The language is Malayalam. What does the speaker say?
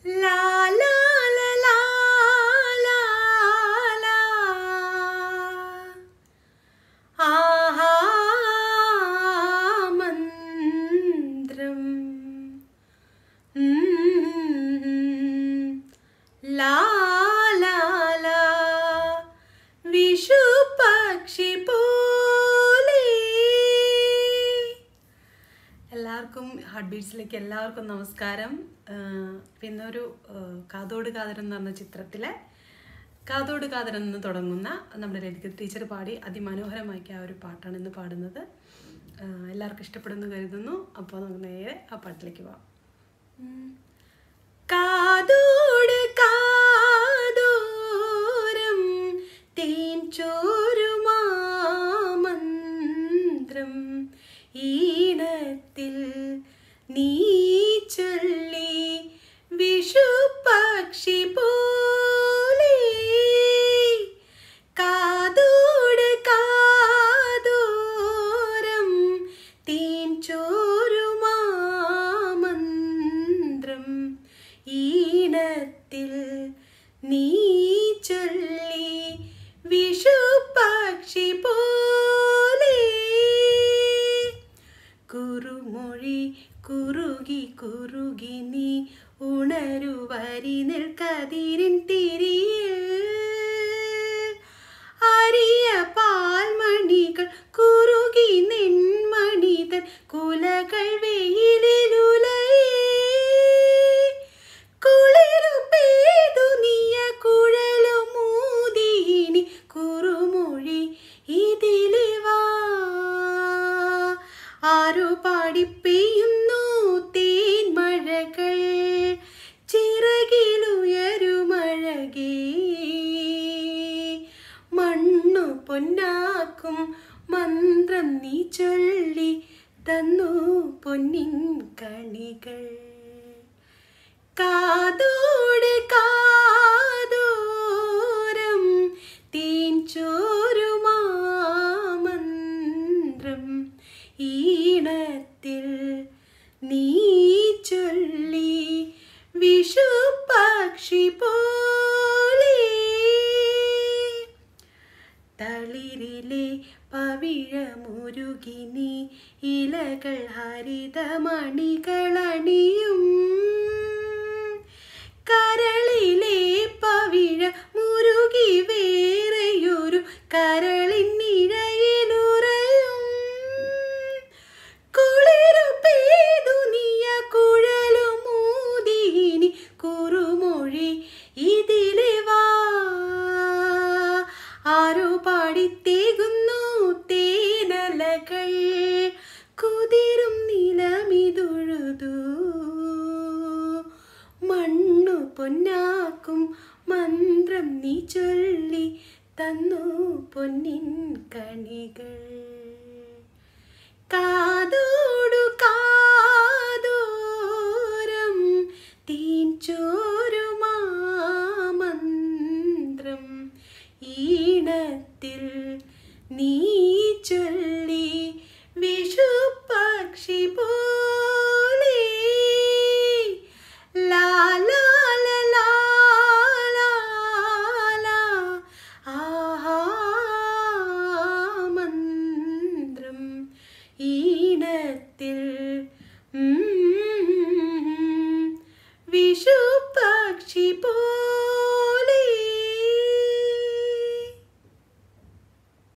ലാ ലാ ലാ ലാ ലാ ലാ. ആഹാ മന്ത്രം ഉം. ലാ ലാ ലാ വിഷു പക്ഷി പോലെ എല്ലാവർക്കും ഹാർട്ട് ബീറ്റ്സിലേക്ക് എല്ലാവർക്കും നമസ്കാരം ആഹ് പിന്നെ ഒരു ആഹ് കാതോട് കാതരൻ എന്ന് പറഞ്ഞ ചിത്രത്തിലെ കാതോട് കാതരൻ എന്ന് തുടങ്ങുന്ന നമ്മുടെ ലളിത ടീച്ചർ പാടി അതിമനോഹരമാക്കിയ ആ ഒരു പാട്ടാണ് ഇന്ന് പാടുന്നത് ആഹ് എല്ലാവർക്കും ഇഷ്ടപ്പെടുന്നു കരുതുന്നു അപ്പോൾ നമുക്ക് നേരെ ആ പാട്ടിലേക്ക് പോവാം ഉം. കാതോട് കാതോരം തേൻ ചോരുമാമന്ത്രം ഈണത്തിൽ നീ ചൊല്ലി വിഷു പക്ഷി പോലെ കാതോട് കാതോരം തേൻ ചോരുമാമന്ത്രം ഈണത്തിൽ നീ ചൊല്ലി വിഷു പക്ഷി പോലെ കുറുമൊഴി കുറുകി കുറുകി നീ ഉണരുവരി നിൽക്കതിരിൻ തിരിയിൽ അരിയ പാൽമണികൾ കുറുകി നിൻമണിതൻ കുലകൾ വെയിലിലുലയേ കുളിരു പെയ്തു നീയ കുഴലു മൂതിയിനി കുറുമൊഴി ഇതിലെ വാ ആരോ പാടി പെയ്യുന്നു തേൻ മഴകൾ ചിറകിലുയരുമഴകേ മണ്ണു പൊന്നാക്കും മന്ത്രം നീ ചൊല്ലി തന്നു പൊന്നിൻ കണികൾ കാതോട് കാതോരം തേൻ ചോരുമാമന്ത്രം ഈണത്തിൽ നീ ചൊല്ലി വിഷു പക്ഷി പോലെ തളിരിലെ പവിഴമുരുകിനി ഇലകൾ ഹരിതമണികളണിയും കരളിലെ പവിഴ മുരുകി വേറെയൊരു കരളിനിഴയിലുറയും കുളിരു പെയ്തു നീയ കുഴലു മൂതിയിനി കുറുമൊഴി ഇതിലെ വാ ആരോ പാടിത്തേകുന്നു തേനലകൾ കുതിരും നിലമിതുഴുതു മണ്ണു പൊന്നാക്കും മന്ത്രം നീ ചൊല്ലി തന്നു പൊന്നിൻ കണികൾ കാതോടു കാതോരം തീൻ ചോരുമാമന്ത്രം ഈണത്തിൽ നീ ചൊല്ലി വിഷു പക്ഷി പോലെ ലാ ലാ ലാ ലാ ലാ ലാ ആഹാ മന്ത്രം ഈണത്തിൽ ഉം, വിഷു പക്ഷി പോ